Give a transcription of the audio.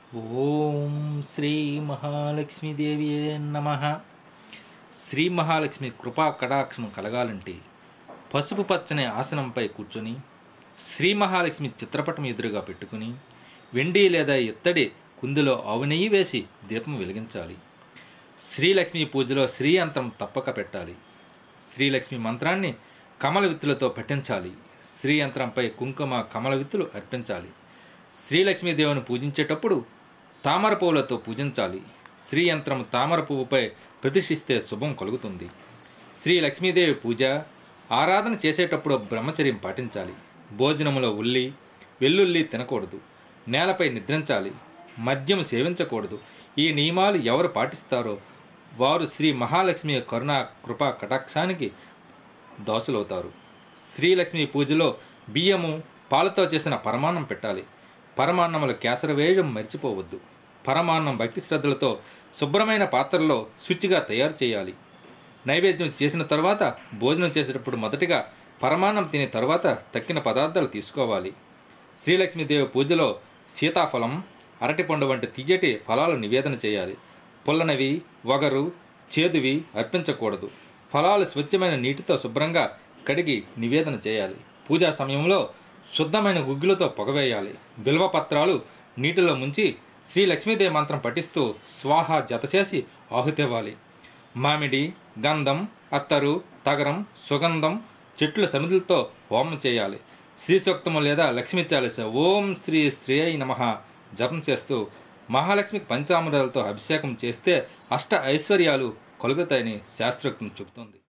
ఓం శ్రీ మహాలక్ష్మీదేవి నమ శ్రీ మహాలక్ష్మి కృపా కటాక్షం కలగాలంటే పసుపు పచ్చని ఆసనంపై కూర్చొని శ్రీ మహాలక్ష్మి చిత్రపటం ఎదురుగా పెట్టుకుని వెండి లేదా ఇత్తడి కుందులో ఆవు నెయ్యి వేసి దీపం వెలిగించాలి శ్రీలక్ష్మి పూజలో శ్రీ యంత్రం తప్పక పెట్టాలి శ్రీలక్ష్మి మంత్రాన్ని కమల విత్తులతో పఠించాలి శ్రీ యంత్రంపై కుంకుమ కమల విత్తులు అర్పించాలి శ్రీలక్ష్మీదేవిని పూజించేటప్పుడు తామర పువ్వులతో పూజించాలి శ్రీ యంత్రం తామర పువ్వుపై ప్రతిష్ఠిస్తే శుభం కలుగుతుంది శ్రీ లక్ష్మీదేవి పూజ ఆరాధన చేసేటప్పుడు బ్రహ్మచర్యం పాటించాలి భోజనములో ఉల్లి వెల్లుల్లి తినకూడదు నేలపై నిద్రించాలి మద్యం సేవించకూడదు ఈ నియమాలు ఎవరు పాటిస్తారో వారు శ్రీ మహాలక్ష్మి కరుణ కృపా కటాక్షానికి దోసులవుతారు శ్రీలక్ష్మి పూజలో బియ్యము పాలతో చేసిన పరమాన్నం పెట్టాలి పరమాన్నముల కేసర వేయడం మర్చిపోవద్దు పరమాన్నం భక్తి శ్రద్ధలతో శుభ్రమైన పాత్రలో శుచిగా తయారు చేయాలి నైవేద్యం చేసిన తర్వాత భోజనం చేసేటప్పుడు మొదటిగా పరమాన్నం తినే తర్వాత తక్కిన పదార్థాలు తీసుకోవాలి శ్రీలక్ష్మీదేవి పూజలో సీతాఫలం అరటిపండు వంటి తీయటి ఫలాలు నివేదన చేయాలి పుల్లనవి వగరు చేదువి అర్పించకూడదు ఫలాలు స్వచ్ఛమైన నీటితో శుభ్రంగా కడిగి నివేదన చేయాలి పూజా సమయంలో శుద్ధమైన గుగ్గులతో పొగవేయాలి బిల్వపత్రాలు నీటిలో ముంచి శ్రీ లక్ష్మీదేవి మంత్రం పఠిస్తూ స్వాహ జతచేసి ఆహుతివ్వాలి మామిడి గంధం అత్తరు తగరం సుగంధం చెట్ల సమిధులతో హోమం చేయాలి శ్రీ సూక్తము లేదా లక్ష్మీ చాలీస ఓం శ్రీ శ్రీ నమ జపం చేస్తూ మహాలక్ష్మికి పంచామృతాలతో అభిషేకం చేస్తే అష్ట ఐశ్వర్యాలు కలుగుతాయని శాస్త్రోక్తం చెబుతుంది